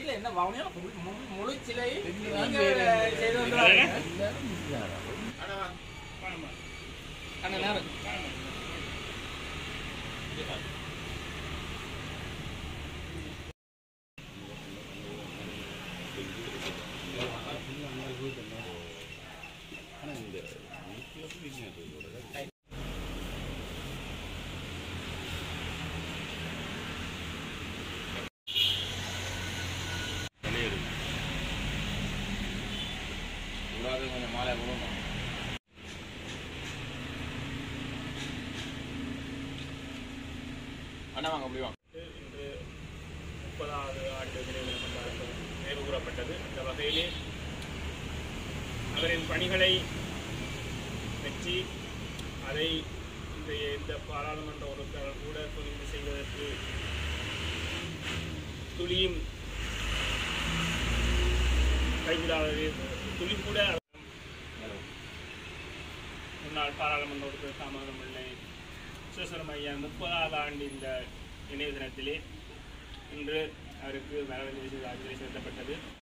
இல்ல என்ன வவுனியா முழு சிலை எங்கதான் நீங்க வேலை? செய்து வந்துடுறாங்க. எல்லாரும் இருக்கிறாரா? அண்ணா வா. அண்ணா நேரம் கூடாது கொஞ்சம் மாலை கொடுங்க அண்ணா வாங்க அப்படி வாங்க இன்று முப்பதாவது ஆண்டு நினைவு கொண்டாட்டம் நினைவு கூறப்பட்டது அந்த வகையிலே அவரின் பணிகளை வெற்றி அதை இன்றைய இந்த பாராளுமன்ற உறுப்பினர்கள் கூட துணிந்து செய்வதற்கு துளியும் கைவிடாதது துளி கூட முன்னாள் பாராளுமன்ற உறுப்பினர் தாமதம் பிள்ளை சுசரம் ஐயா முப்பதாவது ஆண்டு இந்த நினைவு தினத்திலே இன்று அவருக்கு மரண அஞ்சலி செலுத்தப்பட்டது